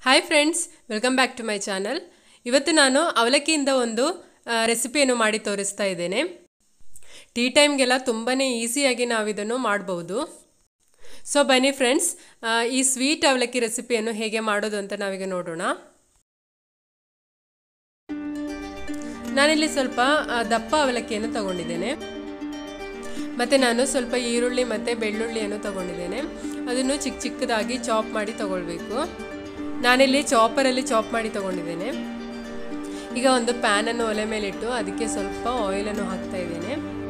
hi friends welcome back to my channel ಇವತ್ತು ನಾನು ಅವಲಕ್ಕಿಯಿಂದ ಒಂದು ರೆಸಿಪಿಯನ್ನು ಮಾಡಿ ತೋರಿಸ್ತಾ ಇದ್ದೇನೆ ಟೀ ಟೈಮ್ಗೆಲ್ಲ ತುಂಬಾ ಈಸಿಯಾಗಿ ನಾವು ಇದನ್ನು ಮಾಡ್ಬೋದು ಸೊ ಬನ್ನಿ ಫ್ರೆಂಡ್ಸ್ ಈ ಸ್ವೀಟ್ ಅವಲಕ್ಕಿ ರೆಸಿಪಿಯನ್ನು ಹೇಗೆ ಮಾಡೋದು ಅಂತ ನಾವೀಗ ನೋಡೋಣ ನಾನಿಲ್ಲಿ ಸ್ವಲ್ಪ ಆ, ದಪ್ಪ ಅವಲಕ್ಕಿಯನ್ನು ತಗೊಂಡಿದ್ದೇನೆ ಮತ್ತು ನಾನು ಸ್ವಲ್ಪ ಈರುಳ್ಳಿ ಮತ್ತು ಬೆಳ್ಳುಳ್ಳಿಯನ್ನು ತಗೊಂಡಿದ್ದೇನೆ ಅದನ್ನು ಚಿಕ್ಕ ಚಿಕ್ಕದಾಗಿ ಚಾಪ್ ಮಾಡಿ ತಗೊಳ್ಬೇಕು ನಾನಿಲ್ಲಿ ಚಾಪರಲ್ಲಿ ಚಾಪ್ ಮಾಡಿ ತಗೊಂಡಿದ್ದೇನೆ ಈಗ ಒಂದು ಪ್ಯಾನನ್ನು ಒಲೆ ಮೇಲಿಟ್ಟು ಅದಕ್ಕೆ ಸ್ವಲ್ಪ ಆಯಿಲನ್ನು ಹಾಕ್ತಾ ಇದ್ದೇನೆ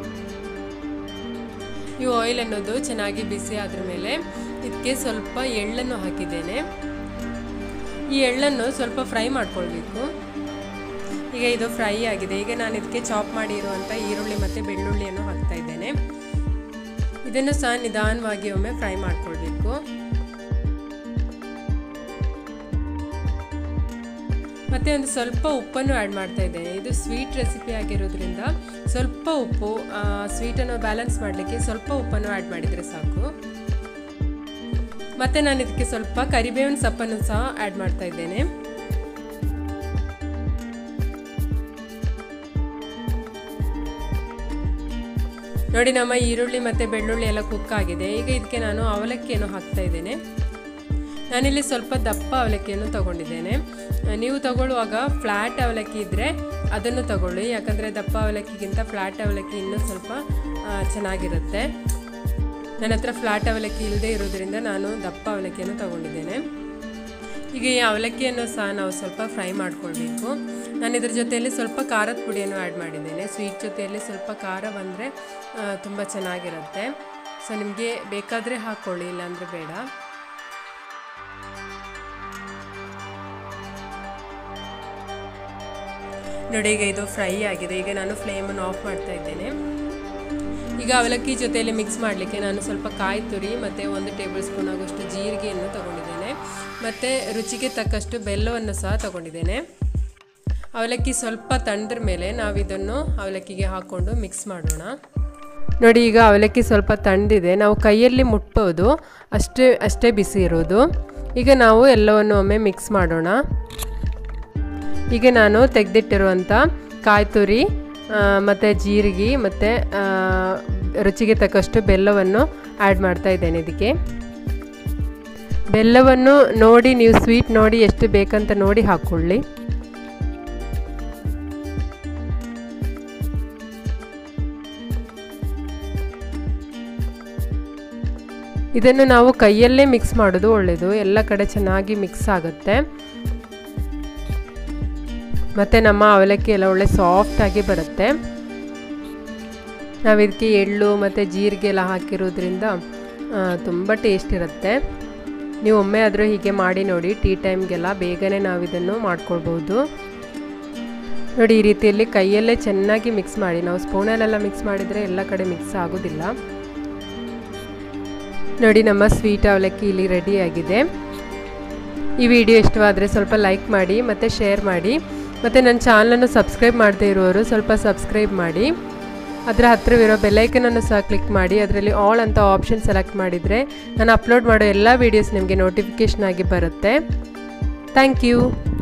ಈ ಆಯಿಲ್ ಅನ್ನೋದು ಚೆನ್ನಾಗಿ ಬಿಸಿ ಆದ್ರ ಮೇಲೆ ಇದಕ್ಕೆ ಸ್ವಲ್ಪ ಎಳ್ಳನ್ನು ಹಾಕಿದ್ದೇನೆ ಈ ಎಳ್ಳನ್ನು ಸ್ವಲ್ಪ ಫ್ರೈ ಮಾಡ್ಕೊಳ್ಬೇಕು ಈಗ ಇದು ಫ್ರೈ ಆಗಿದೆ ಈಗ ನಾನು ಇದಕ್ಕೆ ಚಾಪ್ ಮಾಡಿರುವಂಥ ಈರುಳ್ಳಿ ಮತ್ತು ಬೆಳ್ಳುಳ್ಳಿಯನ್ನು ಹಾಕ್ತಾ ಇದ್ದೇನೆ ಇದನ್ನು ಸಹ ನಿಧಾನವಾಗಿ ಒಮ್ಮೆ ಫ್ರೈ ಮಾಡ್ಕೊಳ್ಬೇಕು ಮತ್ತೆ ಒಂದು ಸ್ವಲ್ಪ ಉಪ್ಪನ್ನು ಆ್ಯಡ್ ಮಾಡ್ತಾ ಇದ್ದೇನೆ ಇದು ಸ್ವೀಟ್ ರೆಸಿಪಿ ಆಗಿರೋದ್ರಿಂದ ಸ್ವಲ್ಪ ಉಪ್ಪು ಸ್ವೀಟನ್ನು ಬ್ಯಾಲೆನ್ಸ್ ಮಾಡಲಿಕ್ಕೆ ಸ್ವಲ್ಪ ಉಪ್ಪನ್ನು ಆ್ಯಡ್ ಮಾಡಿದರೆ ಸಾಕು ಮತ್ತೆ ನಾನು ಇದಕ್ಕೆ ಸ್ವಲ್ಪ ಕರಿಬೇವಿನ ಸೊಪ್ಪನ್ನು ಸಹ ಆ್ಯಡ್ ಮಾಡ್ತಾ ಇದ್ದೇನೆ ನೋಡಿ ನಮ್ಮ ಈರುಳ್ಳಿ ಮತ್ತು ಬೆಳ್ಳುಳ್ಳಿ ಎಲ್ಲ ಕುಕ್ ಆಗಿದೆ ಈಗ ಇದಕ್ಕೆ ನಾನು ಅವಲಕ್ಕಿಯನ್ನು ಹಾಕ್ತಾ ಇದ್ದೇನೆ ನಾನಿಲ್ಲಿ ಸ್ವಲ್ಪ ದಪ್ಪ ಅವಲಕ್ಕಿಯನ್ನು ತಗೊಂಡಿದ್ದೇನೆ ನೀವು ತಗೊಳ್ಳುವಾಗ ಫ್ಲ್ಯಾಟ್ ಅವಲಕ್ಕಿ ಇದ್ದರೆ ಅದನ್ನು ತಗೊಳ್ಳಿ ಯಾಕಂದರೆ ದಪ್ಪ ಅವಲಕ್ಕಿಗಿಂತ ಫ್ಲ್ಯಾಟ್ ಅವಲಕ್ಕಿ ಇನ್ನೂ ಸ್ವಲ್ಪ ಚೆನ್ನಾಗಿರುತ್ತೆ ನನ್ನ ಹತ್ರ ಫ್ಲ್ಯಾಟ್ ಅವಲಕ್ಕಿ ಇಲ್ಲದೆ ಇರೋದ್ರಿಂದ ನಾನು ದಪ್ಪ ಅವಲಕ್ಕಿಯನ್ನು ತಗೊಂಡಿದ್ದೇನೆ ಈಗ ಈ ಅವಲಕ್ಕಿಯನ್ನು ಸಹ ನಾವು ಸ್ವಲ್ಪ ಫ್ರೈ ಮಾಡ್ಕೊಳ್ಬೇಕು ನಾನು ಇದ್ರ ಜೊತೆಯಲ್ಲಿ ಸ್ವಲ್ಪ ಖಾರದ ಪುಡಿಯನ್ನು ಆ್ಯಡ್ ಮಾಡಿದ್ದೇನೆ ಸ್ವೀಟ್ ಜೊತೆಯಲ್ಲಿ ಸ್ವಲ್ಪ ಖಾರ ಬಂದರೆ ತುಂಬ ಚೆನ್ನಾಗಿರುತ್ತೆ ಸೊ ನಿಮಗೆ ಬೇಕಾದರೆ ಹಾಕ್ಕೊಳ್ಳಿ ಇಲ್ಲಾಂದರೆ ಬೇಡ ನೋಡಿ ಈಗ ಇದು ಫ್ರೈ ಆಗಿದೆ ಈಗ ನಾನು ಫ್ಲೇಮನ್ನು ಆಫ್ ಮಾಡ್ತಾ ಇದ್ದೇನೆ ಈಗ ಅವಲಕ್ಕಿ ಜೊತೆಯಲ್ಲಿ ಮಿಕ್ಸ್ ಮಾಡಲಿಕ್ಕೆ ನಾನು ಸ್ವಲ್ಪ ಕಾಯಿ ತುರಿ ಮತ್ತು ಒಂದು ಟೇಬಲ್ ಸ್ಪೂನ್ ಆಗುವಷ್ಟು ಜೀರಿಗೆಯನ್ನು ತಗೊಂಡಿದ್ದೇನೆ ಮತ್ತು ರುಚಿಗೆ ತಕ್ಕಷ್ಟು ಬೆಲ್ಲವನ್ನು ಸಹ ತಗೊಂಡಿದ್ದೇನೆ ಅವಲಕ್ಕಿ ಸ್ವಲ್ಪ ತಣ್ಣದ್ರ ಮೇಲೆ ನಾವು ಇದನ್ನು ಅವಲಕ್ಕಿಗೆ ಹಾಕ್ಕೊಂಡು ಮಿಕ್ಸ್ ಮಾಡೋಣ ನೋಡಿ ಈಗ ಅವಲಕ್ಕಿ ಸ್ವಲ್ಪ ತಣ್ಣದಿದೆ ನಾವು ಕೈಯಲ್ಲಿ ಮುಟ್ಬೋದು ಅಷ್ಟೇ ಅಷ್ಟೇ ಬಿಸಿ ಇರೋದು ಈಗ ನಾವು ಎಲ್ಲವನ್ನು ಒಮ್ಮೆ ಮಿಕ್ಸ್ ಮಾಡೋಣ ಈಗ ನಾನು ತೆಗೆದಿಟ್ಟಿರುವಂಥ ಕಾಯಿ ತುರಿ ಮತ್ತು ಜೀರಿಗೆ ಮತ್ತು ರುಚಿಗೆ ತಕ್ಕಷ್ಟು ಬೆಲ್ಲವನ್ನು ಆ್ಯಡ್ ಮಾಡ್ತಾ ಇದ್ದೇನೆ ಇದಕ್ಕೆ ಬೆಲ್ಲವನ್ನು ನೋಡಿ ನೀವು ಸ್ವೀಟ್ ನೋಡಿ ಎಷ್ಟು ಬೇಕಂತ ನೋಡಿ ಹಾಕ್ಕೊಳ್ಳಿ ಇದನ್ನು ನಾವು ಕೈಯಲ್ಲೇ ಮಿಕ್ಸ್ ಮಾಡೋದು ಒಳ್ಳೆಯದು ಎಲ್ಲ ಕಡೆ ಚೆನ್ನಾಗಿ ಮಿಕ್ಸ್ ಆಗುತ್ತೆ ಮತ್ತು ನಮ್ಮ ಅವಲಕ್ಕಿ ಎಲ್ಲ ಒಳ್ಳೆ ಸಾಫ್ಟಾಗಿ ಬರುತ್ತೆ ನಾವು ಇದಕ್ಕೆ ಎಳ್ಳು ಮತ್ತು ಜೀರಿಗೆ ಎಲ್ಲ ಹಾಕಿರೋದ್ರಿಂದ ತುಂಬ ಟೇಸ್ಟ್ ಇರುತ್ತೆ ನೀವು ಒಮ್ಮೆ ಆದರೂ ಹೀಗೆ ಮಾಡಿ ನೋಡಿ ಟೀ ಟೈಮ್ಗೆಲ್ಲ ಬೇಗನೆ ನಾವು ಇದನ್ನು ಮಾಡ್ಕೊಳ್ಬೋದು ನೋಡಿ ಈ ರೀತಿಯಲ್ಲಿ ಕೈಯಲ್ಲೇ ಚೆನ್ನಾಗಿ ಮಿಕ್ಸ್ ಮಾಡಿ ನಾವು ಸ್ಪೂನಲ್ಲೆಲ್ಲ ಮಿಕ್ಸ್ ಮಾಡಿದರೆ ಎಲ್ಲ ಕಡೆ ಮಿಕ್ಸ್ ಆಗೋದಿಲ್ಲ ನೋಡಿ ನಮ್ಮ ಸ್ವೀಟ್ ಅವಲಕ್ಕಿ ಇಲ್ಲಿ ರೆಡಿಯಾಗಿದೆ ಈ ವಿಡಿಯೋ ಇಷ್ಟವಾದರೆ ಸ್ವಲ್ಪ ಲೈಕ್ ಮಾಡಿ ಮತ್ತು ಶೇರ್ ಮಾಡಿ ಮತ್ತು ನನ್ನ ಚಾನಲನ್ನು ಸಬ್ಸ್ಕ್ರೈಬ್ ಮಾಡದೇ ಇರೋರು ಸ್ವಲ್ಪ ಸಬ್ಸ್ಕ್ರೈಬ್ ಮಾಡಿ ಅದರ ಹತ್ತಿರವಿರೋ ಬೆಲ್ಲೈಕನನ್ನು ಸಹ ಕ್ಲಿಕ್ ಮಾಡಿ ಅದರಲ್ಲಿ ಆಲ್ ಅಂತ ಆಪ್ಷನ್ ಸೆಲೆಕ್ಟ್ ಮಾಡಿದರೆ ನಾನು ಅಪ್ಲೋಡ್ ಮಾಡೋ ಎಲ್ಲ ವೀಡಿಯೋಸ್ ನಿಮಗೆ ನೋಟಿಫಿಕೇಷನ್ ಆಗಿ ಬರುತ್ತೆ ಥ್ಯಾಂಕ್ ಯು